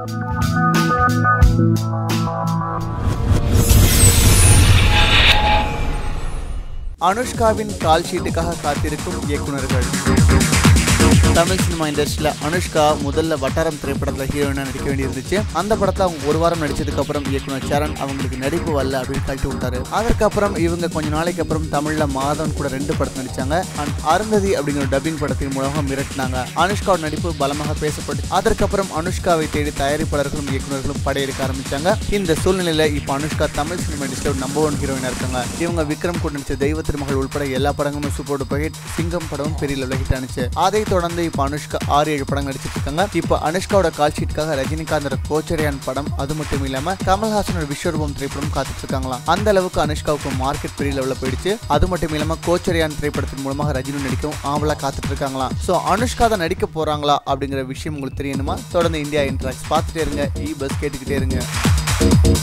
அனுஷ்காவின் கால் ஷீட்டுக்காக காத்திருக்கும் இயக்குனர்கள் தமிழ் சினிமா இண்டஸ்ட்ரியில் அனுஷ்கா முதல்ல வட்டாரம் திரைப்படத்தில் ஹீரோயினா நடிக்க வேண்டியிருந்துச்சு அந்த படத்தை அவங்க ஒரு வாரம் நடிச்சதுக்கு அப்புறம் இயக்குனர் சரண் அவங்களுக்கு நடிப்பு வரல அப்படின்னு கழட்டி விட்டாரு அதற்கப்புறம் இவங்க கொஞ்ச நாளைக்கு அப்புறம் தமிழ்ல மாதவன் கூட ரெண்டு படத்தை நடிச்சாங்க அண்ட் அருந்ததி அப்படிங்கிற டப்பிங் படத்தின் மூலமாக மிரட்டினாங்க அனுஷ்காவோட நடிப்பு பலமாக பேசப்பட்டு அதற்கப்புறம் அனுஷ்காவை தேடி தயாரிப்பாளர்களும் இயக்குனர்களும் படையெடுக்க ஆரம்பிச்சாங்க இந்த சூழ்நிலையில இப்போ அனுஷ்கா தமிழ் சினிமா இண்டஸ்ட்ரியில் நம்பர் ஒன் ஹீரோயினா இருக்காங்க இவங்க விக்ரம் கூட நடிச்ச தெய்வ திருமகள் உட்பட எல்லா படங்களும் சூப்பர் டூப்பர் ஹிட் சிங்கம் படமும் பெரிய லெவலில் ஹிட் ஆனிச்சு அதை தொடர்ந்து இப்போ அனுஷ்கா ஆறு ஏழு படம் நடிச்சிட்டு இருக்காங்க இப்போ அனுஷ்காவோட கால் ஷீட்டுக்காக ரஜினிகாந்தோட கோச்சரியான் படம் அது மட்டும் இல்லாம கமல்ஹாசனோட விஸ்வரூபம் திரைப்படம் காத்துட்டு இருக்காங்களாம் அந்த அளவுக்கு அனுஷ்காவுக்கு மார்க்கெட் பெரிய லெவலில் போயிடுச்சு அது மட்டும் இல்லாம கோச்சரியான் திரைப்படத்தின் மூலமாக ரஜினி நடிக்கவும் ஆவலா காத்துட்டு இருக்காங்களாம் ஸோ அனுஷ்கா தான் நடிக்க போறாங்களா அப்படிங்கிற விஷயம் உங்களுக்கு தெரியணுமா தொடர்ந்து இந்தியா இன்ட்ராக்ஸ் பார்த்துட்டே இருங்க இ பஸ் கேட்டுக்கிட்டே இருங்க